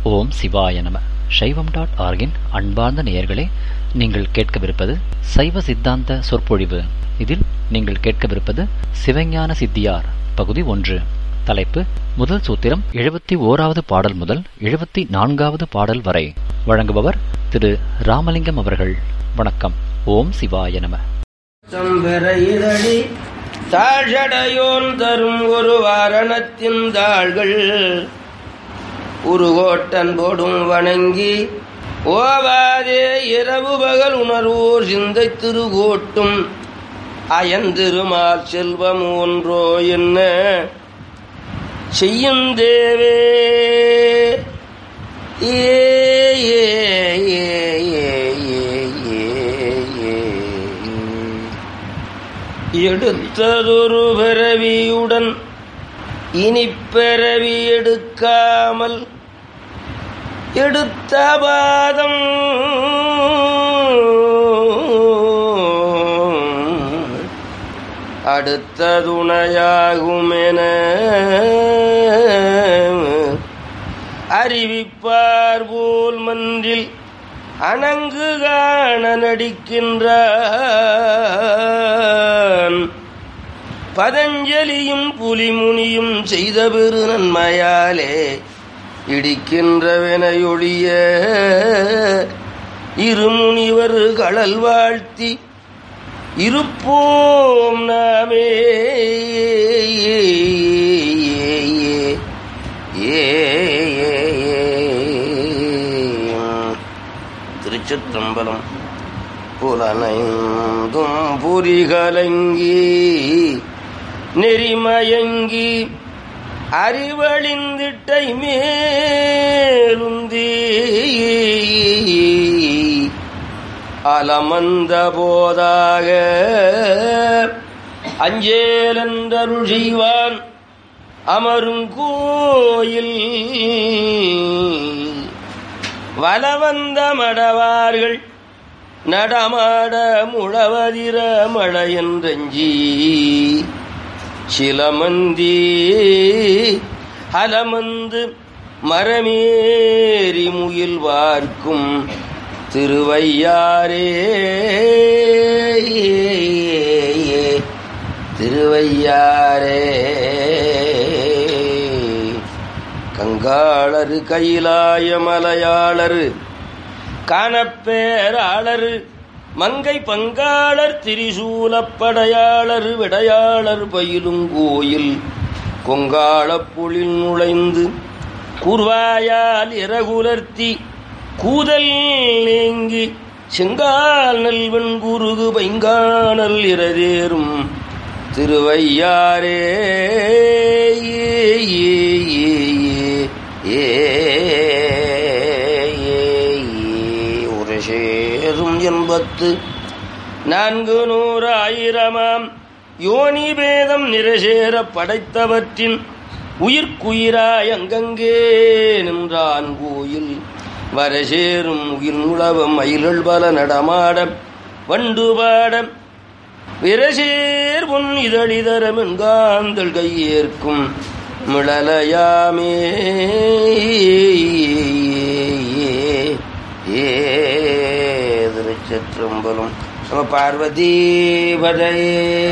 ஓம் சிவாய நம சைவம் டாட் ஆர்கின் அன்பார்ந்த நேயர்களே நீங்கள் கேட்கவிருப்பது சைவ சித்தாந்த சொற்பொழிவு இதில் நீங்கள் கேட்கவிருப்பது சிவஞான சித்தியார் பகுதி ஒன்று தலைப்பு முதல் சூத்திரம் எழுபத்தி ஓராவது பாடல் முதல் எழுபத்தி நான்காவது பாடல் வரை வழங்குபவர் திரு ராமலிங்கம் அவர்கள் வணக்கம் ஓம் சிவாய நம தம்பெற இதழி தாழ்சடையோன் தரும் ஒரு வாரணத்தின் தாள்கள் உருகோட்டன் போடும் வணங்கி ஓவாதே இரவு பகல் உணர்வோர் சிந்தை திருகோட்டும் அயந்திருமால் செல்வம் ஒன்றோ என்ன செய்யும் தேவே ஏ ஏ ஏ ஏ ஏ ஏ ஏ எடுத்ததொரு பிறவியுடன் இனி பிறவி எடுக்காமல் எடுத்த பாதம் அடுத்த துணையாகுமென அறிவிப்பார் போல் மன்றில் அணங்கு காண நடிக்கின்றான் பதஞ்சலியும் புலிமுனியும் செய்த பெரு நன்மையாலே இடிக்கின்றவனையொழிய இருமுனிவர் கடல் வாழ்த்தி இருப்போம் நாமே ஏ திருச்சிற்றம்பலம் புலனைந்தும் புரிகலங்கி நெறிமயங்கி அறிவழிந்திட்டை மேலுந்தி அலமந்த போதாக அஞ்சேலன்றருள் செய்வான் அமரும் கோயில் வலவந்த மடவார்கள் நடமாட முழவதிர மழையன்றஞ்சி சிலமந்தி அலமந்து மரமேறி முயில் வார்க்கும் திருவையாரே திருவையாரே கங்காளரு கைலாய மலையாளரு காணப்பேராளரு மங்கை பங்காளர் திரிசூலப்படையாளர் விடையாளர் பயிலும் கோயில் கொங்காளப் புலில் நுழைந்து கூர்வாயால் இரகுலர்த்தி கூதல் நீங்கி செங்கால் நல்வன் குருகு பைங்கானல் இரதேறும் திருவையாரே ஏ ஒரு சேரும் என்பத்து நான்கு நூறு ஆயிரமாம் யோனி பேதம் நிறசேர படைத்தவற்றின் உயிர்க்குயிராய் அங்கங்கே நின்றான் கோயில் வரசேரும் உயிர் நுழவம் மயில்கள் பல நடமாட வண்டு பாட விரசேர் பொன் இதழிதரம் என்காந்தல் கையேற்கும் மிளலையாமே ஏ திருச்சிற்றம்பலம் நம்ம பார்வதி பதையே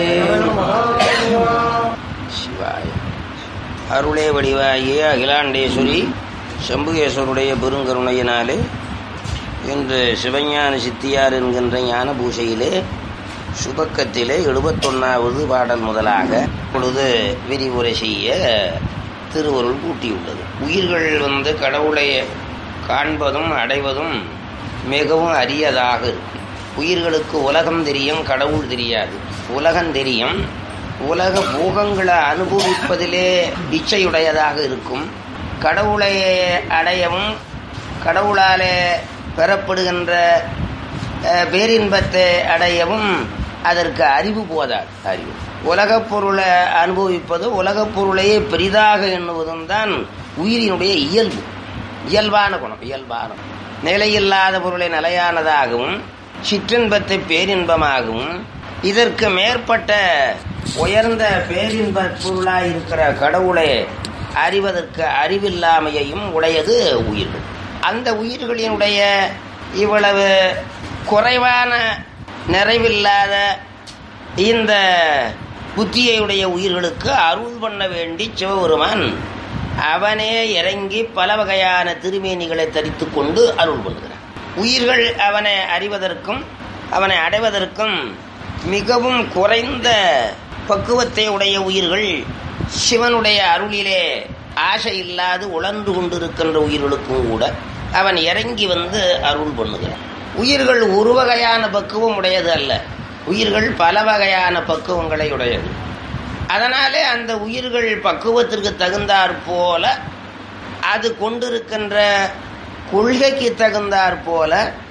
சிவாய அருளே வடிவாகிய அகிலாண்டேஸ்வரி சம்புகேஸ்வருடைய பெருங்கருணையினாலே இன்று சிவஞான சித்தியார் என்கின்ற ஞான பூசையிலே சுபக்கத்திலே எழுபத்தொன்னாவது பாடல் முதலாக பொழுது விரிவுரை செய்ய திருவருள் கூட்டியுள்ளது உயிர்கள் வந்து கடவுளை காண்பதும் அடைவதும் மிகவும் அரியதாக இருக்கும் உயிர்களுக்கு உலகம் தெரியும் கடவுள் தெரியாது உலகம் தெரியும் உலக போகங்களை அனுபவிப்பதிலே இச்சையுடையதாக இருக்கும் கடவுளை அடையவும் கடவுளாலே பெறப்படுகின்ற பேரின்பத்தை அடையவும் அதற்கு அறிவு போதாது அறிவு உலகப் பொருளை அனுபவிப்பது உலகப் பொருளையே பெரிதாக எண்ணுவதும் தான் உயிரினுடைய இயல்பு இயல்பான குணம் இயல்பான நிலையில்லாத பொருளை நிலையானதாகவும் சிற்றின்பத்தை பேரின்பமாகவும் இதற்கு மேற்பட்ட உயர்ந்த பேரின்ப பொருளாய் இருக்கிற கடவுளை அறிவதற்கு அறிவில்லாமையையும் உடையது உயிர்கள் அந்த உயிர்களினுடைய இவ்வளவு குறைவான நிறைவில்லாத இந்த புத்தியுடைய உயிர்களுக்கு அருள் பண்ண வேண்டி சிவபெருமான் அவனே இறங்கி பல வகையான திருமேனிகளை தரித்து கொண்டு அருள் பண்ணுகிறான் உயிர்கள் அவனை அறிவதற்கும் அவனை அடைவதற்கும் மிகவும் குறைந்த பக்குவத்தை உடைய உயிர்கள் சிவனுடைய அருளிலே ஆசை இல்லாது உழந்து கொண்டிருக்கின்ற உயிர்களுக்கும் கூட அவன் இறங்கி வந்து அருள் பண்ணுகிறான் உயிர்கள் ஒரு வகையான பக்குவம் உடையது அல்ல உயிர்கள் பல வகையான பக்குவங்களை உடையது அதனாலே அந்த உயிர்கள் பக்குவத்திற்கு தகுந்தாற் போல அது கொண்டிருக்கின்ற கொள்கைக்கு தகுந்தாற் போல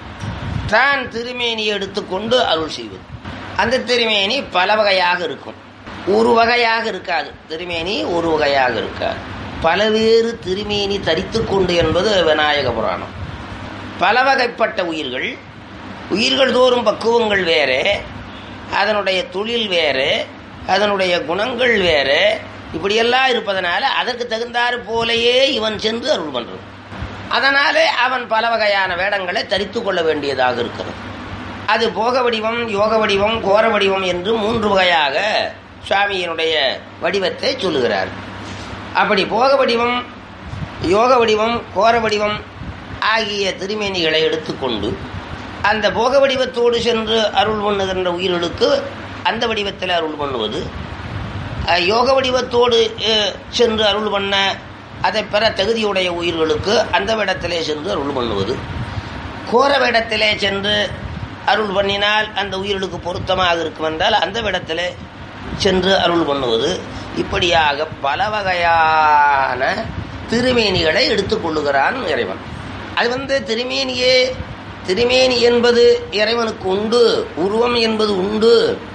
தான் திருமேனியை எடுத்துக்கொண்டு அருள் செய்வது அந்த திருமேனி பல வகையாக இருக்கும் ஒரு வகையாக இருக்காது திருமேனி ஒரு வகையாக இருக்காது பலவேறு திருமேனி தரித்து கொண்டு என்பது விநாயக புராணம் பல வகைப்பட்ட உயிர்கள் உயிர்கள் தோறும் பக்குவங்கள் வேறு அதனுடைய தொழில் வேறு அதனுடைய குணங்கள் வேறு இப்படியெல்லாம் இருப்பதனால அதற்கு தகுந்தாறு போலேயே இவன் சென்று அருள் பண்றது அதனாலே அவன் பல வகையான வேடங்களை தரித்து கொள்ள வேண்டியதாக இருக்கிறது அது போக வடிவம் யோக வடிவம் கோர வடிவம் என்று மூன்று வகையாக சுவாமியினுடைய வடிவத்தை சொல்லுகிறார் அப்படி போக வடிவம் யோக வடிவம் கோர வடிவம் ஆகிய திருமேனிகளை எடுத்துக்கொண்டு அந்த போக வடிவத்தோடு சென்று அருள் பண்ணுகின்ற உயிர்களுக்கு அந்த வடிவத்தில் அருள் பண்ணுவது அஹ், யோக வடிவத்தோடு அஹ், சென்று அருள் பண்ண அதை பெற தகுதியுடைய உயிர்களுக்கு அந்த வேடத்திலே சென்று அருள் பண்ணுவது கோர வேடத்திலே சென்று அருள் பண்ணினால் அந்த உயிர்களுக்கு பொருத்தமாக இருக்கும் என்றால் அந்த வேடத்திலே சென்று அருள் பண்ணுவது இப்படியாக பல வகையான திருமேனிகளை எடுத்துக்கொள்ளுகிறான் இறைவன் அது வந்து திருமேனியே திருமேனி என்பது இறைவனுக்கு உண்டு உருவம் என்பது உண்டு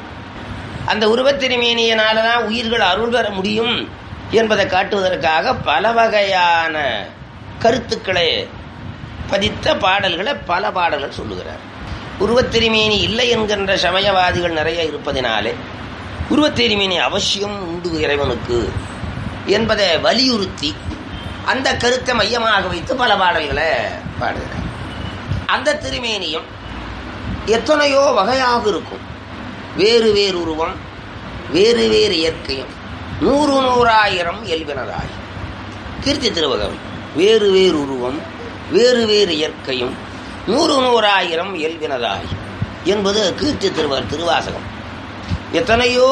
அந்த உருவத் திருமேனியினால தான் உயிர்கள் அருள் பெற முடியும் என்பதை காட்டுவதற்காக பல வகையான கருத்துக்களை பதித்த பாடல்களை பல பாடல்கள் சொல்லுகிறார் உருவத்திருமேனி இல்லை என்கின்ற சமயவாதிகள் நிறைய இருப்பதினாலே உருவத்திருமேனி அவசியம் உண்டு இறைவனுக்கு என்பதை வலியுறுத்தி அந்த கருத்தை மையமாக வைத்து பல பாடல்களை பாடுகிறார் அந்த திருமேனியும் எத்தனையோ வகையாக இருக்கும் வேறு வேறு உருவம் வேறு வேறு இயற்கையும் நூறு நூறாயிரம் எல்வினதாய் கீர்த்தி திருவகம் வேறு வேறு உருவம் வேறு வேறு இயற்கையும் நூறு நூறாயிரம் இயல்பினதாய் என்பது கீர்த்தி திருவர் திருவாசகம் எத்தனையோ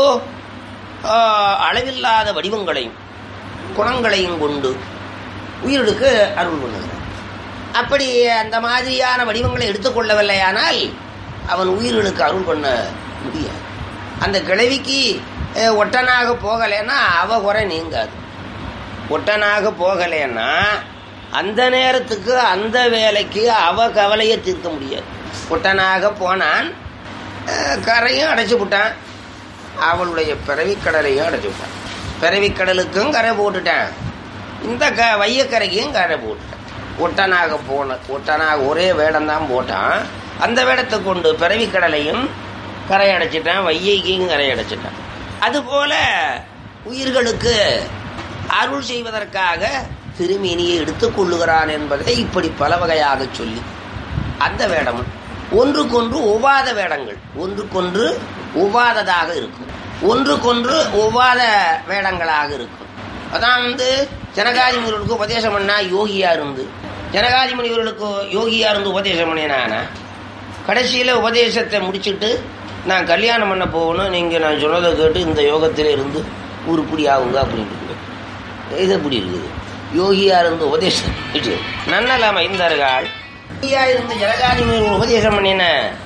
ஆ, அளவில்லாத வடிவங்களையும் குணங்களையும் கொண்டு உயிருக்கு அருள் பண்ணுகிறார் அப்படி அந்த மாதிரியான வடிவங்களை எடுத்துக்கொள்ளவில்லையானால் அவன் உயிர்களுக்கு அருள் பண்ண முடியாது அந்த கிழவிக்கு அஹ், ஒட்டனாக போகலைன்னா அவ குறை நீங்காது ஒட்டனாக போகலைன்னா அந்த நேரத்துக்கு அந்த வேலைக்கு அவ கவலையை தீர்க்க முடியாது ஒட்டனாக போனான் அஹ், கரையும் அடைச்சு விட்டான் அவளுடைய பிறவிக்கடலையும் அடைச்சு விட்டான் பிறவிக்கடலுக்கும் கரை போட்டுட்டான் இந்த க வையக்கரைக்கும் கரை போட்டுட்டான் ஒட்டனாக போன ஒட்டனாக ஒரே வேடம் தான் போட்டான் அந்த வேடத்தை கொண்டு பிறவிக்கடலையும் கரை அடைச்சிட்டான் வையைக்கும் கரை அடைச்சிட்டான் அதுபோல உயிர்களுக்கு அருள் செய்வதற்காக திருமேனியை எடுத்துக் கொள்ளுகிறான் என்பதை இப்படி பல வகையாக சொல்லி அந்த வேடமும் ஒன்றுக்கொன்று ஒவ்வாத வேடங்கள் ஒன்றுக்கொன்று ஒவ்வாததாக இருக்கும் ஒன்றுக்கொன்று ஒவ்வாத வேடங்களாக இருக்கும் அதான் வந்து ஜனகாதி முனிவர்களுக்கு உபதேசம் பண்ணா யோகியா இருந்து ஜனகாதி முனிவர்களுக்கு யோகியா இருந்து உபதேசம் பண்ணினானா கடைசியில் உபதேசத்தை முடிச்சுட்டு நான் கல்யாணம் பண்ண போகணும் நீங்கள் நான் சொன்னதை கேட்டு இந்த யோகத்திலே இருந்து உருப்படி ஆகுங்க அப்படின்ட்டு இது எப்படி இருக்குது யோகியா இருந்து உபதேசம் பண்ணிட்டு நன்னலம் ஐந்தார்கள் யோகியா இருந்து ஜனகாதி முனிவர்கள் உபதேசம் பண்ணின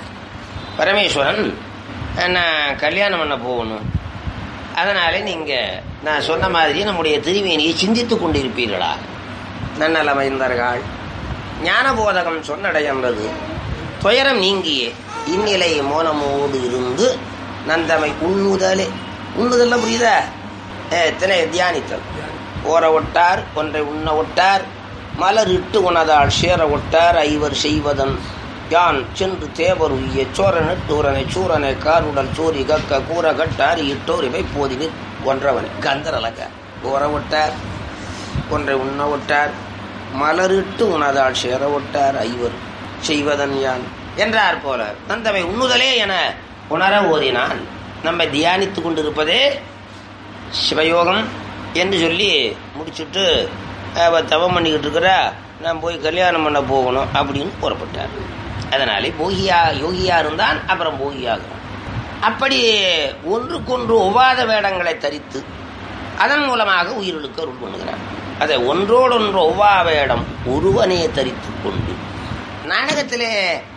பரமேஸ்வரன் நான் கல்யாணம் பண்ண போகணும் அதனால நீங்க நான் சொன்ன மாதிரி நம்முடைய திருவேணியை சிந்தித்துக் கொண்டிருப்பீர்களா நன்னலம் ஐந்தார்கள் ஞானபோதகம் சொன்னடையன்றது துயரம் நீங்கியே இந்நிலை மோனமோடு இருந்து நந்தமை உண்ணுதலே உண்ணுதல்ல புரியுதா ஏ, எத்தனை தியானித்தல் ஓர ஒட்டார் ஒன்றை உண்ண ஒட்டார் மலர் இட்டு உணதால் சேர ஒட்டார் ஐவர் செய்வதன் யான் சென்று தேவர் உய்ய சோரனை தூரனை சூரனை காருடல் சோரி கக்க கூற கட்டார் இட்டோர் இவை போதினி ஒன்றவனை கந்தரலக ஓர ஒட்டார் ஒன்றை உண்ண ஒட்டார் மலரிட்டு உணதால் சேர ஒட்டார் ஐவர் செய்வதன் யான் என்றார் போல நந்தவை உண்ணுதலே என உணர ஓதினான் நம்ம தியானித்து கொண்டிருப்பதே சிவயோகம் என்று சொல்லி முடிச்சுட்டு அவ தவம் பண்ணிக்கிட்டு இருக்கிறா நான் போய் கல்யாணம் பண்ண போகணும் அப்படின்னு புறப்பட்டார் அதனாலே போகியா யோகியா இருந்தான் அப்புறம் போகியாகிறான் அப்படி ஒன்றுக்கொன்று ஒவ்வாத வேடங்களை தரித்து அதன் மூலமாக உயிர்களுக்கு அருள் பண்ணுகிறான் அதை ஒன்றோடொன்று ஒவ்வா வேடம் ஒருவனே தரித்து கொண்டு நாடகத்திலே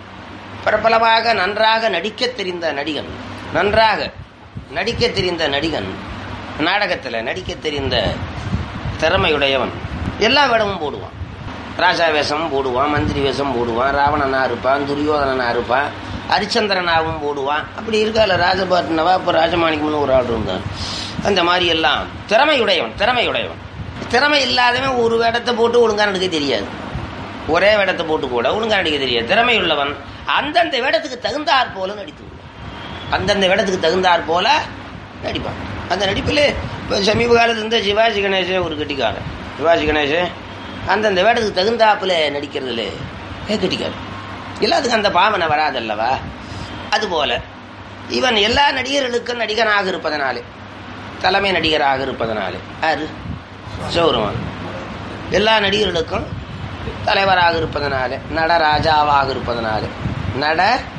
பிரபலமாக நன்றாக நடிக்க தெரிந்த நடிகன் நன்றாக நடிக்க தெரிந்த நடிகன் நாடகத்தில் நடிக்க தெரிந்த திறமையுடையவன் எல்லா வேடமும் போடுவான் ராஜா வேஷம் போடுவான் மந்திரி வேஷம் போடுவான் ராவணனா இருப்பான் துரியோதனனா இருப்பான் ஹரிச்சந்திரனாவும் போடுவான் அப்படி இருக்கால ராஜபாட்டினவா இப்போ ராஜமாணிக்கம்னு ஒரு ஆள் இருந்தான் அந்த மாதிரி எல்லாம் திறமையுடையவன் திறமையுடையவன் திறமை இல்லாதவன் ஒரு வேடத்தை போட்டு ஒழுங்கா நடிக்க தெரியாது ஒரே வேடத்தை போட்டு கூட ஒழுங்கா நடிக்க தெரியாது திறமையுள்ளவன் அந்தந்த வேடத்துக்கு தகுந்தாற் போல நடித்து விடுவான். அந்தந்த வேடத்துக்கு தகுந்தாற் போல நடிப்பான் அந்த நடிப்பில் இப்போ சமீப காலத்து இருந்த சிவாஜி கணேசன் ஒரு கெட்டிக்காரன் சிவாஜி கணேசன் அந்தந்த வேடத்துக்கு தகுந்தாப்புல நடிக்கிறதுல ஏ கெட்டிக்காரன் எல்லாத்துக்கும் அந்த பாவனை வராதல்லவா அதுபோல இவன் எல்லா நடிகர்களுக்கும் நடிகனாக இருப்பதனாலே தலைமை நடிகராக இருப்பதனாலே யாரு சௌரவன் எல்லா நடிகர்களுக்கும் தலைவராக இருப்பதனாலே நடராஜாவாக இருப்பதனாலே நட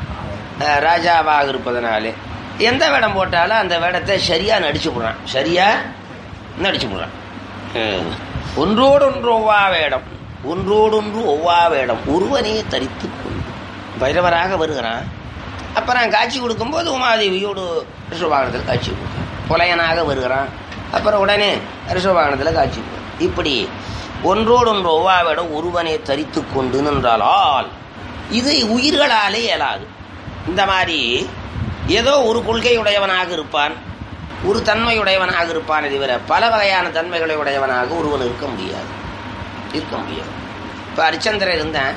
அஹ், ராஜாவாக இருப்பதனாலே எந்த வேடம் போட்டாலும் அந்த வேடத்தை சரியா நடிச்சு விடுறான் சரியா நடிச்சு விடுறான் அஹ், ஒன்றோடொன்று ஒவ்வா வேடம் ஒன்றோடொன்று ஒவ்வா வேடம் ஒருவனே தரித்து கொண்டு பைரவராக வருகிறான் அப்புறம் காட்சி கொடுக்கும்போது உமாதேவியோடு ரிஷபாகனத்தில் காட்சி கொடுக்குறான் புலையனாக வருகிறான் அப்புறம் உடனே ரிஷபாகனத்தில் காட்சி கொடுக்குறான் இப்படி ஒன்றோடொன்று ஒவ்வாவிடம் ஒருவனை தரித்து கொண்டு நின்றால் இது உயிர்களாலே இயலாது இந்த மாதிரி ஏதோ ஒரு கொள்கையுடையவனாக இருப்பான் ஒரு தன்மையுடையவனாக இருப்பானே தவிர பல வகையான தன்மைகளை உடையவனாக ஒருவன் இருக்க முடியாது இருக்க முடியாது இப்போ ஹரிச்சந்திரன் இருந்தேன்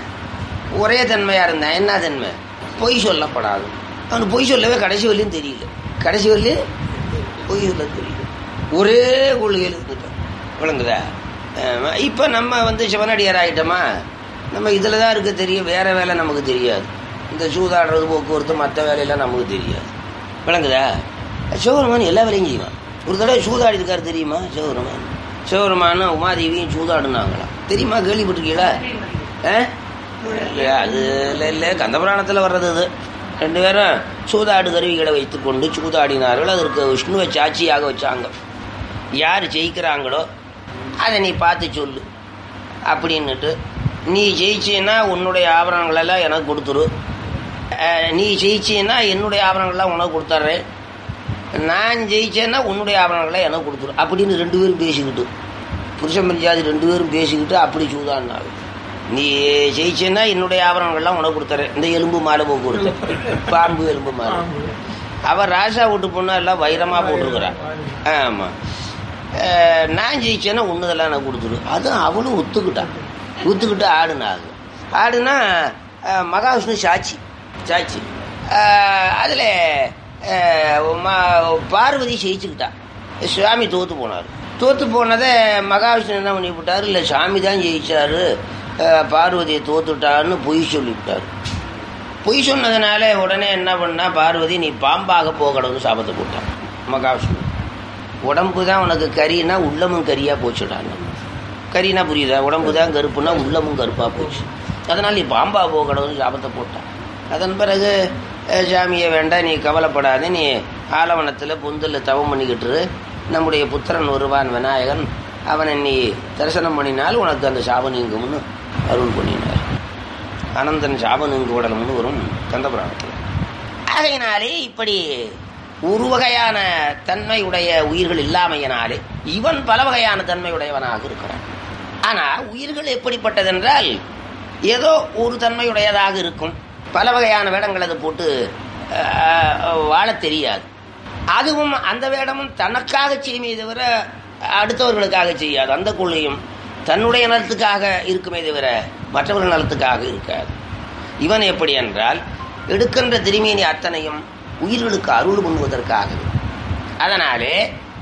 ஒரே தன்மையாக இருந்தேன் என்ன தன்மை பொய் சொல்லப்படாது அவனுக்கு பொய் சொல்லவே கடைசி வரலையும் தெரியல கடைசி வரலையும் பொய் சொல்ல தெரியல ஒரே கொள்கையில் இருந்துட்டான் விளங்குதா இப்போ நம்ம வந்து சிவனடியார் ஆகிட்டோமா நம்ம இதில் தான் இருக்க தெரியும் வேற வேலை நமக்கு தெரியாது இந்த சூதாடுறது போக்குவரத்து மற்ற வேலையெல்லாம் நமக்கு தெரியாது விளங்குதா சிவபெருமான் எல்லா வேலையும் செய்வான் ஒரு தடவை சூதாடி இருக்காரு தெரியுமா சிவபெருமான் சிவபெருமான் உமாதேவியும் சூதாடுனாங்களாம் தெரியுமா கேள்விப்பட்டிருக்கீங்களா ஆ இல்லையா அது இல்லை இல்லை கந்தபுராணத்தில் வர்றது அது ரெண்டு பேரும் சூதாடு கருவிகளை வைத்துக்கொண்டு சூதாடினார்கள் அதற்கு விஷ்ணுவை சாட்சியாக வச்சாங்க யார் ஜெயிக்கிறாங்களோ அதை நீ பார்த்து சொல்லு அப்படின்னுட்டு நீ ஜெயிச்சீன்னா உன்னுடைய ஆபரணங்களெல்லாம் எனக்கு கொடுத்துரு அஹ், நீ ஜெயிச்சீன்னா என்னுடைய ஆபரணங்கள்லாம் உனக்கு கொடுத்துட்றேன் நான் ஜெயிச்சேன்னா உன்னுடைய ஆபரணங்களை எனக்கு கொடுத்துரு அப்படின்னு ரெண்டு பேரும் பேசிக்கிட்டு புருஷன் பஞ்சாதி ரெண்டு பேரும் பேசிக்கிட்டு அப்படி சூதாடினாங்க நீ ஜெயிச்சேன்னா என்னுடைய ஆபரணங்கள்லாம் உனக்கு கொடுத்துறேன் இந்த எலும்பு மாலை போக்கு கொடுத்து பாம்பு எலும்பு மாலை அவன் ராஜா வீட்டு பொண்ணு எல்லாம் வைரமாக போட்டிருக்கிறான் ஆமாம் நான் ஜெயிச்சேன்னா ஒன்றுதெல்லாம் நான் கொடுத்துரு அதுவும் அவளும் ஒத்துக்கிட்டான் ஒத்துக்கிட்டு ஆடுனாங்க ஆடுனா அஹ், மகாவிஷ்ணு சாட்சி சாட்சி அதில் பார்வதி ஜெயிச்சுக்கிட்டான் சுவாமி தோத்து போனார் தோத்து போனதை மகாவிஷ்ணு என்ன பண்ணி விட்டார் இல்லை சாமி தான் ஜெயிச்சாரு அஹ், பார்வதியை தோத்துட்டான்னு பொய் சொல்லிவிட்டார் பொய் சொன்னதுனால உடனே என்ன பண்ணா பார்வதி நீ பாம்பாக போகணும்னு சாபத்தை போட்டான் மகாவிஷ்ணு உடம்பு தான் உனக்கு கறினா உள்ளமும் கறியா போச்சுடான்னு கறினா புரியுதா உடம்பு தான் கருப்புனா உள்ளமும் கருப்பா போச்சு அதனால் நீ பாம்பா போகணும்னு சாபத்தை போட்டான் அதன் பிறகு அஹ், சாமியை வேண்டாம் நீ கவலைப்படாத நீ ஆலவனத்தில் பொந்தில் தவம் பண்ணிக்கிட்டு இரு. நம்முடைய புத்திரன் வருவான் விநாயகன் அவனை நீ தரிசனம் பண்ணினால் உனக்கு அந்த சாபம் நீங்கும்னு அருள் பண்ணினார் அனந்தன் சாபம் நீங்கு உடலும்னு வரும் கந்தபுராணத்தில் ஆகையினாலே இப்படி ஒரு வகையான தன்மையுடைய உயிர்கள் இல்லாமையினாலே இவன் பல வகையான தன்மையுடையவனாக இருக்கிறான் ஆனா உயிர்கள் எப்படிப்பட்டதென்றால் ஏதோ ஒரு தன்மையுடையதாக இருக்கும் பல வகையான வேடங்கள் அதை போட்டு அஹ், வாழத் தெரியாது அதுவும் அந்த வேடமும் தனக்காக செய்யுமே தவிர அடுத்தவர்களுக்காக செய்யாது அந்த கொள்கையும் தன்னுடைய நலத்துக்காக இருக்குமே தவிர மற்றவர்கள் நலத்துக்காக இருக்காது இவன் எப்படி என்றால் எடுக்கின்ற திருமேனி அத்தனையும் உயிர்களுக்கு அருள் பண்ணுவதற்காக அதனாலே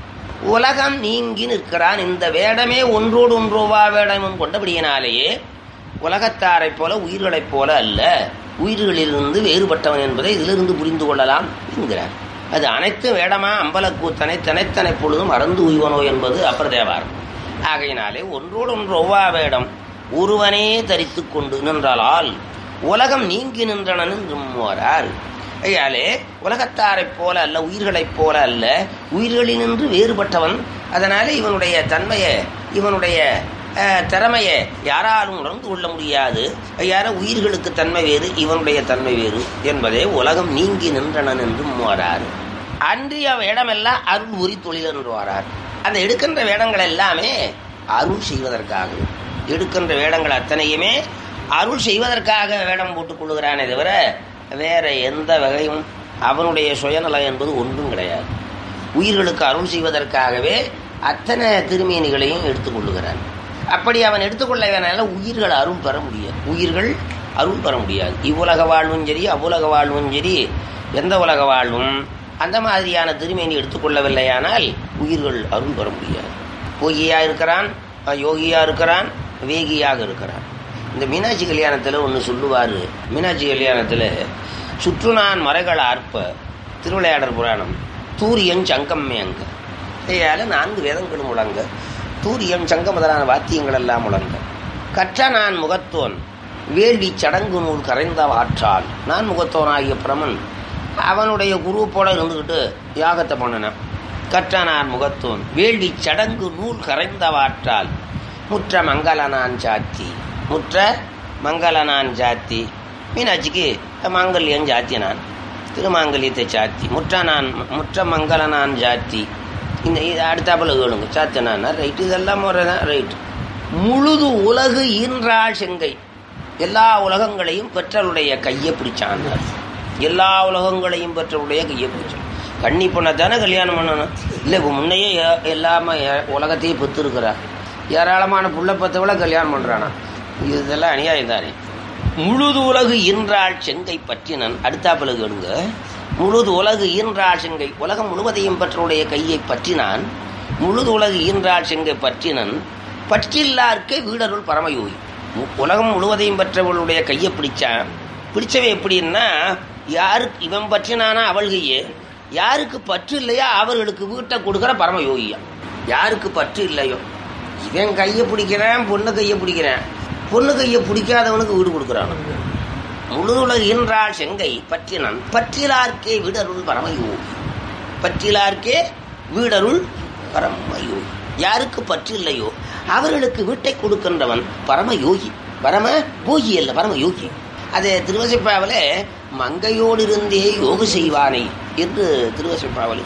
உலகம் நீங்கி நிற்கிறான் இந்த வேடமே ஒன்றோடு ஒன்றோவா வேடமும் கொண்டபடியினாலேயே உலகத்தாரைப் போல உயிர்களைப் போல அல்ல உயிர்களிலிருந்து வேறுபட்டவன் என்பதை இதிலிருந்து புரிந்து கொள்ளலாம் என்கிறார் அது அனைத்து வேடமா அம்பலக்கூத்தனை தனைத்தனை பொழுதும் மறந்து உய்வனோ என்பது அப்பிரதேவாரம் ஆகையினாலே ஒன்றோடு ஒன்று ஒவ்வா வேடம் ஒருவனே தரித்து கொண்டு நின்றால் உலகம் நீங்கி நின்றனன் என்றும்வாரார் ஐயாலே உலகத்தாரைப் போல அல்ல உயிர்களைப் போல அல்ல உயிர்களினின்று வேறுபட்டவன் அதனாலே இவனுடைய தன்மையை இவனுடைய அஹ், திறமையை யாராலும் உணர்ந்து கொள்ள முடியாது யார உயிர்களுக்கு தன்மை வேறு இவனுடைய தன்மை வேறு என்பதே உலகம் நீங்கி நின்றனன் என்றும் வாரார் அன்றிய வேடமெல்லாம் அருள் உரி தொழில் என்று வாரார் அந்த எடுக்கின்ற வேடங்கள் எல்லாமே அருள் செய்வதற்காக எடுக்கின்ற வேடங்கள் அத்தனையுமே அருள் செய்வதற்காக வேடம் போட்டுக் கொள்ளுகிறானே தவிர வேற எந்த வகையும் அவனுடைய சுயநலம் என்பது ஒன்றும் கிடையாது உயிர்களுக்கு அருள் செய்வதற்காகவே அத்தனை திருமேனிகளையும் எடுத்துக்கொள்ளுகிறான் அப்படி அவன் எடுத்துக்கொள்ளவனால உயிர்கள் அருள் பெற முடியாது உயிர்கள் அருள் பெற முடியாது இவ்வுலக வாழ்வும் சரி அவ்வுலக வாழ்வும் சரி எந்த உலக வாழ்வும் அந்த மாதிரியான திருமேனி எடுத்துக்கொள்ளவில்லையானால் உயிர்கள் அருள் பெற முடியாது போகியா இருக்கிறான் அஹ் யோகியா இருக்கிறான் வேகியாக இருக்கிறான் இந்த மீனாட்சி கல்யாணத்தில் ஒன்று சொல்லுவார் மீனாட்சி கல்யாணத்தில் சுற்றுநான் மறைகள் ஆர்ப்ப திருவிளையாடல் புராணம் தூரியன் சங்கம் மேங்க இதையால நான்கு வேதங்களும் முழங்க தூரியம் சங்கம் முதலான வாத்தியங்கள் எல்லாம் முழங்க கற்ற நான் முகத்தோன் வேள்வி சடங்கு நூல் கரைந்த ஆற்றால் நான் முகத்தோனாகிய பிரமன் அவனுடைய குரூப்போட இருந்துக்கிட்டு யாகத்தை பண்ணினேன் கற்ற நான் முகத்தோன் வேள்வி சடங்கு நூல் கரைந்தவாற்றால் முற்ற மங்களனான் சாத்தி முற்ற மங்களனான் சாத்தி மீனாட்சிக்கு மாங்கல்யம் சாத்தி நான் திருமாங்கல்யத்தை சாத்தி முற்ற நான் முற்ற மங்களனான் சாத்தி இந்த இது அடுத்தாப்புல கேளுங்க சாத்தினான் ரைட்டு இதெல்லாம் முறை தான் ரைட்டு முழுது உலகு ஈன்றாள் செங்கை எல்லா உலகங்களையும் பெற்றவருடைய கையை பிடிச்சான் எல்லா உலகங்களையும் பெற்றவருடைய கையை பிடிச்சான் கண்ணி பொண்ணை தானே கல்யாணம் பண்ணணும் இல்லை இப்போ முன்னையே எ- எல்லாமே எ- உலகத்தையும் பெற்றிருக்கிறா ஏராளமான புள்ள பத்தவளை கல்யாணம் பண்ணுறானா இதெல்லாம் அநியாயம் தானே முழுது உலகு ஈன்றாள் செங்கை பற்றினன் அடுத்தாப்புல கேளுங்க முழுது உலகு ஈன்றாள் செங்கை உலகம் முழுவதையும் பெற்றவருடைய கையை பற்றினான் முழுது உலகு ஈன்றாள் செங்கை பற்றினன் பற்றில்லார்க்கே வீடருள் பரமயோகி உ- உலகம் முழுவதையும் பெற்றவர்களுடைய கையை பிடிச்சான் பிடிச்சவன் எப்படின்னா யாருக்கு இவன் பற்றினானா அவள் கையே யாருக்கு பற்று இல்லையோ அவர்களுக்கு வீட்டை கொடுக்குற பரமயோகியா யாருக்கு பற்று இல்லையோ இவன் கையை பிடிக்கிறான் பொண்ணு கையை பிடிக்கிறான் பொண்ணு கையை பிடிக்காதவனுக்கு வீடு கொடுக்குறான் முழுதுலகு ஈன்றாள் செங்கை பற்றினன் பற்றிலார்க்கே வீடருள் பரமயோகி பற்றிலார்க்கே வீடருள் பரமயோகி யாருக்கு பற்று இல்லையோ அவர்களுக்கு வீட்டை கொடுக்கின்றவன் பரம யோகி பரம போகி அல்ல பரம யோகி அது திருவசைப்பாவில் மங்கையோடு இருந்தே யோகு செய்வானை என்று திருவசைப்பாவல்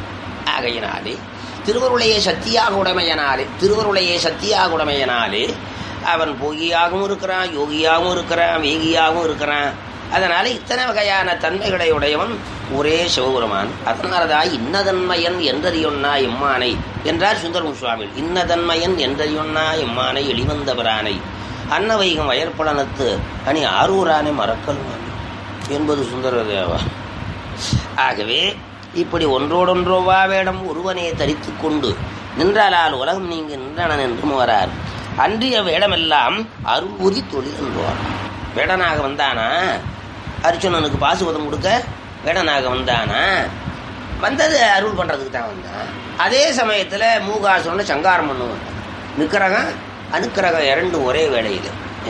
ஆகையினாலே திருவருளையே சக்தியாக உடைமையனாலே திருவருளையே சக்தியாக உடைமையனாலே அவன் போகியாகவும் இருக்கிறான் யோகியாகவும் இருக்கிறான் வேகியாகவும் இருக்கிறான் அதனால இத்தனை வகையான தன்மைகளை உடையவன் ஒரே சிவபெருமான் அதனாலதான் இன்னதன்மையன் என்றறியொன்னா எம்மானை என்றார் சுந்தரம் சுவாமி இன்னதன்மையன் என்றறியொன்னா எம்மானை எளிவந்தவரானை அன்னவைகம் வயற்பலனத்து அணி ஆரூரானை மறக்கல் என்பது சுந்தரதேவா ஆகவே இப்படி ஒன்றோடொன்றோவா வேடம் ஒருவனே தரித்துக் கொண்டு நின்றாலால் உலகம் நீங்க நின்றனன் என்றும் வரார் அன்றிய வேடமெல்லாம் அருள்புரி தொழில் என்பார் வேடனாக வந்தானா அர்ச்சுனனுக்கு பாசுபதம் கொடுக்க வேடனாக வந்தானா வந்தது அருள் பண்றதுக்கு தான் வந்தான் அதே சமயத்துல மூகாசுரனை சங்காரம் பண்ணுவான் நிக்கிறகம் அனுக்கிரகம் இரண்டும் ஒரே வேளையில்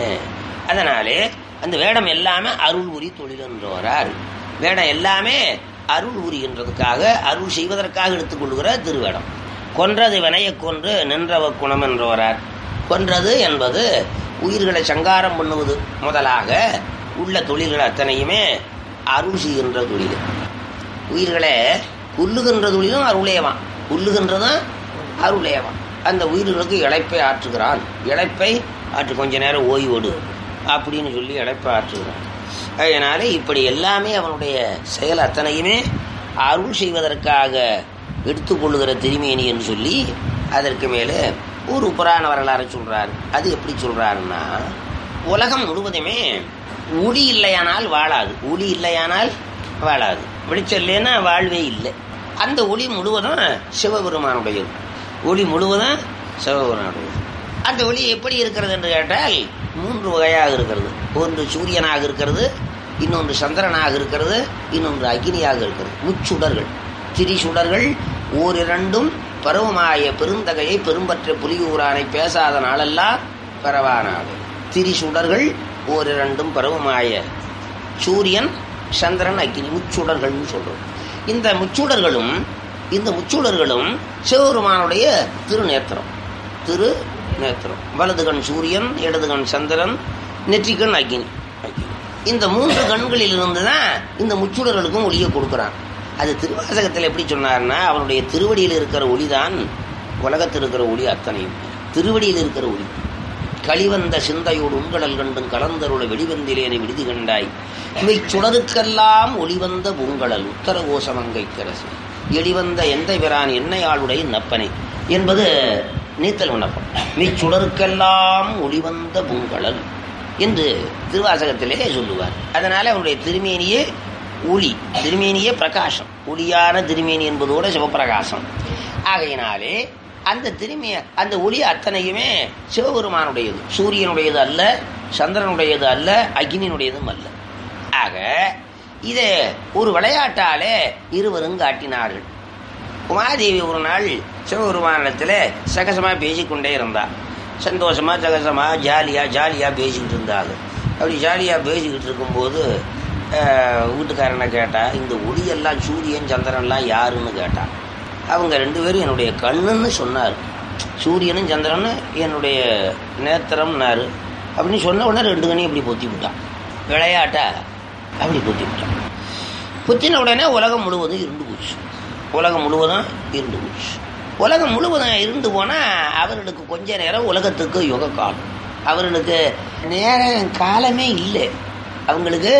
அதனாலே அந்த வேடம் எல்லாமே அருள் உரி தொழில் என்றவரார் வேடம் எல்லாமே அருள் உரிகின்றதுக்காக அருள் செய்வதற்காக எடுத்துக்கொள்கிற திருவேடம் கொன்றது வினையை கொன்று நின்றவ குணம் என்றவரார் கொன்றது என்பது உயிர்களை சங்காரம் பண்ணுவது முதலாக உள்ள தொழில்கள் அத்தனையுமே அருள் செய்கின்ற தொழில் உயிர்களை கொல்லுகின்ற தொழிலும் அருளேவான் கொல்லுகின்றதும் அருளேவான் அந்த உயிர்களுக்கு இழைப்பை ஆற்றுகிறான் இழைப்பை ஆற்று கொஞ்ச நேரம் ஓய்வோடு அப்படின்னு சொல்லி இழைப்பை ஆற்றுகிறான் அதனால இப்படி எல்லாமே அவனுடைய செயல் அத்தனையுமே அருள் செய்வதற்காக எடுத்துக்கொள்ளுகிற திருமேனி என்று சொல்லி அதற்கு மேலே ஒரு புராண வரலாறு சொல்றார் அது எப்படி சொல்றாருன்னா உலகம் முழுவதுமே ஒளி இல்லையானால் வாழாது ஒளி இல்லையானால் வாழாது வெளிச்சம் இல்லைன்னா வாழ்வே இல்லை அந்த ஒளி முழுவதும் சிவபெருமானுடையது ஒளி முழுவதும் சிவபெருமானுடையது அந்த ஒளி எப்படி இருக்கிறது என்று கேட்டால் மூன்று வகையாக இருக்கிறது ஒன்று சூரியனாக இருக்கிறது இன்னொன்று சந்திரனாக இருக்கிறது இன்னொன்று அக்னியாக இருக்கிறது முச்சுடர்கள் திரிசுடர்கள் ஓரிரண்டும் பருவமாய பெருந்தகையை பெரும்பற்ற புலியூரானை பேசாத நாளெல்லாம் பரவானாது திரிசுடர்கள் ஓரிரண்டும் பருவமாய சூரியன் சந்திரன் அக்னி முச்சுடர்கள்னு சொல்றோம் இந்த முச்சுடர்களும் இந்த முச்சுடர்களும் சிவபெருமானுடைய திருநேத்திரம் திரு நேத்திரம் வலது கண் சூரியன் இடது கண் சந்திரன் நெற்றிக்கண் அக்னி அக்னி. இந்த மூன்று கண்களில் இருந்து தான் இந்த முச்சுடர்களுக்கும் ஒளியை கொடுக்குறான் அது திருவாசகத்தில் எப்படி சொன்னார்னா அவனுடைய திருவடியில் இருக்கிற ஒளிதான் உலகத்தில் இருக்கிற ஒளி அத்தனையும் திருவடியில் இருக்கிற ஒளி களிவந்த சிந்தையோடு உண்கடல் கண்டும் கலந்தருள வெளிவந்திலேனை விடுதி கண்டாய் இவை சுடருக்கெல்லாம் ஒளிவந்த பூங்கடல் உத்தர கோசமங்கை கரசு எளிவந்த எந்த பிரான் என்னையாளுடைய நப்பனை என்பது நீத்தல் விண்ணப்பம் இவை சுடருக்கெல்லாம் ஒளிவந்த பூங்கடல் என்று திருவாசகத்திலே சொல்லுவார் அதனால அவனுடைய திருமேனியே ஒளி திருமேனியே பிரகாசம் ஒளியான திருமேனி என்பதோட சிவப்பிரகாசம் ஆகையினாலே அந்த திரும்பிய அந்த ஒளி அத்தனையுமே சிவபெருமானுடையது சூரியனுடையது அல்ல சந்திரனுடையது அல்ல அக்னியினுடையதும் அல்ல ஆக இதை ஒரு விளையாட்டாலே இருவரும் காட்டினார்கள் உமாதேவி ஒரு நாள் சிவபெருமானிடத்தில் சகசமாக பேசிக்கொண்டே இருந்தா சந்தோஷமா சகசமா ஜாலியாக ஜாலியாக பேசிக்கிட்டு இருந்தாங்க அப்படி ஜாலியாக பேசிக்கிட்டு இருக்கும்போது அஹ், வீட்டுக்காரனை கேட்டா இந்த ஒளியெல்லாம் சூரியன் சந்திரன்லாம் யாருன்னு கேட்டா அவங்க ரெண்டு பேரும் என்னுடைய கண்ணுன்னு சொன்னார் சூரியனும் சந்திரனும் என்னுடைய நேத்திரம்னாரு அப்படின்னு சொன்ன உடனே ரெண்டு கண்ணையும் இப்படி பொத்தி விட்டான் விளையாட்டா அப்படி பொத்தி விட்டான் புத்தின உடனே உலகம் முழுவதும் இருண்டு போச்சு உலகம் முழுவதும் இருண்டு போச்சு உலகம் முழுவதும் இருந்து போனால் அவர்களுக்கு கொஞ்ச நேரம் உலகத்துக்கு யுக காலம் அவர்களுக்கு நேரம் காலமே இல்லை அவங்களுக்கு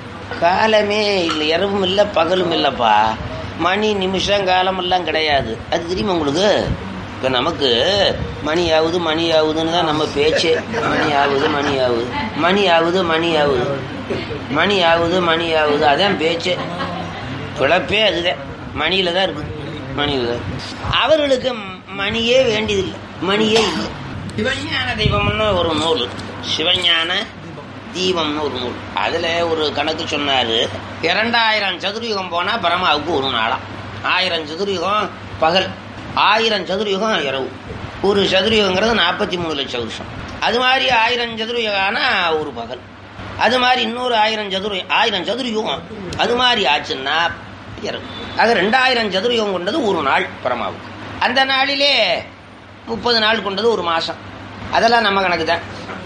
காலமே இல்லை இரவும் இல்லை பகலும் இல்லைப்பா மணி நிமிஷம் காலம் எல்லாம் கிடையாது அது தெரியுமா உங்களுக்கு இப்போ நமக்கு மணி ஆகுது மணி ஆகுதுன்னு தான் நம்ம பேச்சு மணி ஆகுது மணி ஆகுது மணி ஆகுது மணி ஆகுது மணி ஆகுது மணி ஆகுது அதான் பேச்சு பிழப்பே அதுதான் மணியில தான் இருக்குது மணியில தான் அவர்களுக்கு மணியே வேண்டியதில்லை மணியே இல்லை சிவஞான தெய்வம்னு ஒரு நூல் சிவஞான தீபம்னு ஒரு நூல் அதுல ஒரு கணக்கு சொன்னாரு இரண்டாயிரம் சதுரயுகம் போனா பரமாவுக்கு ஒரு நாளாம் ஆயிரம் சதுரயுகம் பகல் ஆயிரம் சதுரயுகம் இரவு ஒரு சதுரயுகங்கிறது நாற்பத்தி மூணு லட்சம் வருஷம் அது மாதிரி ஆயிரம் சதுரயுகானா ஒரு பகல் அது மாதிரி இன்னொரு ஆயிரம் சதுர ஆயிரம் சதுரயுகம் அது மாதிரி ஆச்சுன்னா இரவு ஆக ரெண்டாயிரம் சதுரயுகம் கொண்டது ஒரு நாள் பரமாவுக்கு அந்த நாளிலே முப்பது நாள் கொண்டது ஒரு மாசம் அதெல்லாம் நம்ம கணக்கு தான்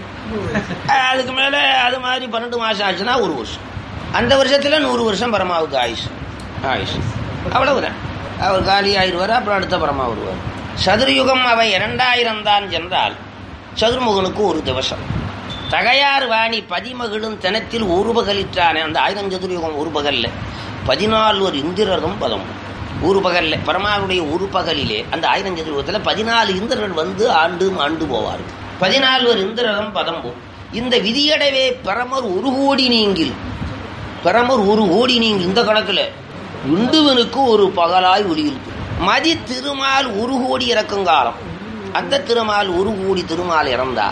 அதுக்கு மேலே அது மாதிரி பன்னெண்டு மாதம் ஆச்சுன்னா ஒரு வருஷம் அந்த வருஷத்தில் நூறு வருஷம் பரமாவுக்கு ஆயுஷ் ஆயுஷ் அவ்வளவுதான் அவர் காலி ஆயிடுவார் அப்புறம் அடுத்த பரமா வருவார் சதுர்யுகம் அவை இரண்டாயிரம் தான் சென்றால் சதுர்முகனுக்கு ஒரு திவசம் தகையார் வாணி பதிமகளும் தினத்தில் ஒரு பகலிற்றானே அந்த ஆயிரம் சதுர்யுகம் ஒரு பகல்ல பதினால்வர் இந்திரரும் பதம் ஒரு பகல்ல பரமாவுடைய ஒரு பகலிலே அந்த ஆயிரம் சதுர்யுகத்தில் பதினாலு இந்திரர்கள் வந்து ஆண்டு ஆண்டு போவார்கள் பதினால்வர் இந்திரரும் பதம்பு இந்த விதியடவே பரமர் ஒரு கோடி நீங்கில் பரமர் ஒரு கோடி நீங்க இந்த கணக்குல இந்துவனுக்கு ஒரு பகலாய் ஒளியிருக்கு மதி திருமால் ஒரு கோடி இறக்கும் காலம் அந்த திருமால் ஒரு கோடி திருமால் இறந்தா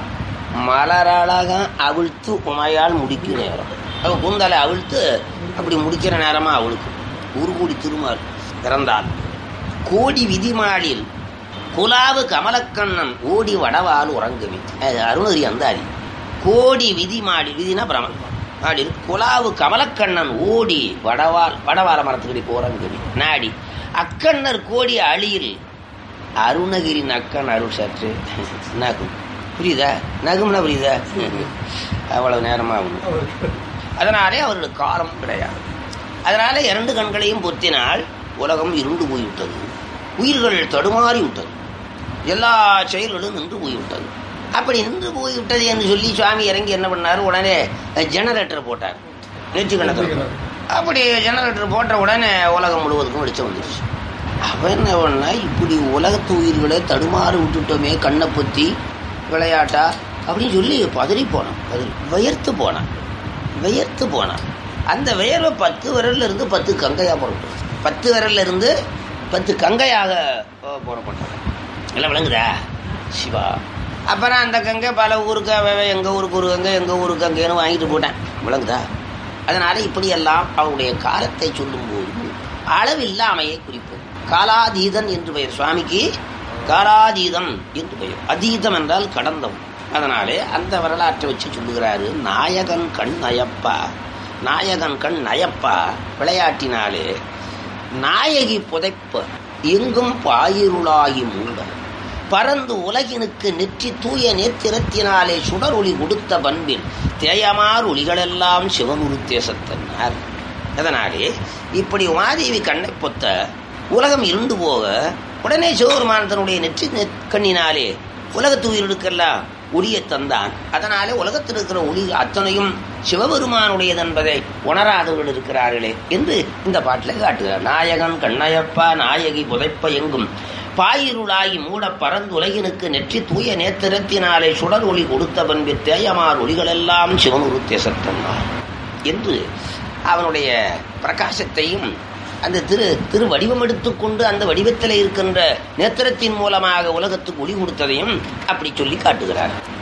மலரழகம் அவிழ்த்து உமையால் முடிக்கும் நேரம் அவ கூந்தலை அவிழ்த்து அப்படி முடிக்கிற நேரமா அவளுக்கு ஒரு கோடி திருமால் இறந்தாள் கோடி விதிமாளில் குலாவு கமலக்கண்ணன் ஓடி வடவால் உறங்குவி அது அருணகிரி அந்தாதி கோடி விதி மாடி விதினா பிரமன் மாடி குலாவு கமலக்கண்ணன் ஓடி வடவால் வடவால மரத்துக்கடி போறங்குவி நாடி அக்கண்ணர் கோடி அழியில் அருணகிரி நக்கன் அருள் சற்று நகும் புரியுதா நகும்னா புரியுதா அவ்வளவு நேரமா ஆகும் அதனாலே அவர்களுக்கு காலம் கிடையாது அதனால இரண்டு கண்களையும் பொத்தினால் உலகம் இருண்டு போய்விட்டது உயிர்கள் தடுமாறி விட்டது எல்லா செயல்களும் நின்று போய்விட்டது அப்படி நின்று போய்விட்டது என்று சொல்லி சுவாமி இறங்கி என்ன பண்ணாரு உடனே ஜெனரேட்டர் போட்டார் நெற்றி கணக்கு அப்படி ஜெனரேட்டர் போட்ட உடனே உலகம் முழுவதுக்கும் வெளிச்சம் வந்துருச்சு அவன் என்ன பண்ணா இப்படி உலகத்து உயிர்களை தடுமாறு விட்டுட்டோமே கண்ணை பொத்தி விளையாட்டா அப்படின்னு சொல்லி பதறி போனான் பதறி வியர்த்து போனான் வியர்த்து போனான் அந்த வியர்வை பத்து விரல்ல இருந்து பத்து கங்கையா புறப்பட்டு பத்து விரல்ல இருந்து பத்து கங்கையாக அஹ், போடப்பட்டது எல்லாம் விளங்குதா சிவா அப்புறம் அந்த கங்கை பல ஊருக்கு அவன் அவன் எங்க ஊருக்கு ஒரு கங்கை எங்க ஊருக்கு கங்கைன்னு வாங்கிட்டு போட்டேன் விளங்குதா அதனால இப்படியெல்லாம் அவருடைய காலத்தை சொல்லும்போது அளவில்லாமையை குறிப்பது காலாதீதன் என்று பெயர் சுவாமிக்கு காலாதீதம் என்று பெயர் அதீதம் என்றால் கடந்தவன் அதனாலே அந்த வரலாற்றை வச்சு சொல்லுகிறாரு நாயகன் கண் நயப்பா நாயகன் கண் நயப்பா விளையாட்டினாலே நாயகி புதைப்ப எங்கும் பாயிருளாகி மூட பறந்து உலகினுக்கு நெற்றி தூய நேத்திரத்தினாலே சுடர் ஒளி கொடுத்த பண்பில் தேயமார் ஒளிகளெல்லாம் சிவமுருத்தேசத்தன்னார் அதனாலே இப்படி உமாதேவி கண்ணை பொத்த உலகம் இருண்டு போக உடனே சிவபெருமான் தன்னுடைய நெற்றி நெ- கண்ணினாலே உலகத்து உயிர்களுக்கெல்லாம் ஒளியை தந்தான் அதனாலே உலகத்தில் இருக்கிற ஒளி அத்தனையும் சிவபெருமானுடையது என்பதை உணராதவர்கள் இருக்கிறார்களே என்று இந்த பாட்டில் காட்டுகிறார் நாயகன் கண்ணயப்பா நாயகி புதைப்ப எங்கும் பாயிருளாகி மூட பறந்து உலகினுக்கு நெற்றி தூய நேத்திரத்தினாலே சுடர் ஒளி கொடுத்த பண்பில் தேயமார் ஒளிகளெல்லாம் சிவனுருத்தே சத்தன்னார் என்று அவனுடைய பிரகாசத்தையும் அந்த திரு திரு வடிவம் எடுத்துக்கொண்டு அந்த வடிவத்தில் இருக்கின்ற நேத்திரத்தின் மூலமாக உலகத்துக்கு ஒளி கொடுத்ததையும் அப்படி சொல்லி காட்டுகிறார்